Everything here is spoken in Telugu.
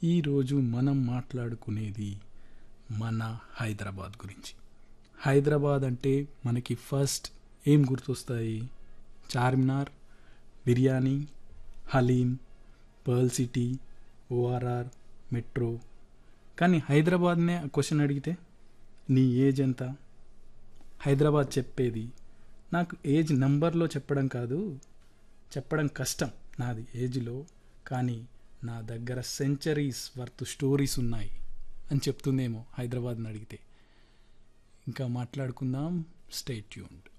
ఈరోజు మనం మాట్లాడుకునేది మన హైదరాబాద్ గురించి హైదరాబాద్ అంటే మనకి ఫస్ట్ ఏం గుర్తొస్తాయి Charminar biryani haleem pearl city ORR metro కానీ హైదరాబాద్నే క్వశ్చన్ అడిగితే నీ ఏజ్ ఎంత హైదరాబాద్ చెప్పేది నాకు ఏజ్ నంబర్లో చెప్పడం కాదు చెప్పడం కష్టం నాది ఏజ్లో కానీ నా దగ్గర సెంచరీస్ వర్త్ స్టోరీస్ ఉన్నాయి అని చెప్తుందేమో హైదరాబాద్ని అడిగితే ఇంకా మాట్లాడుకుందాం స్టే ట్యూన్డ్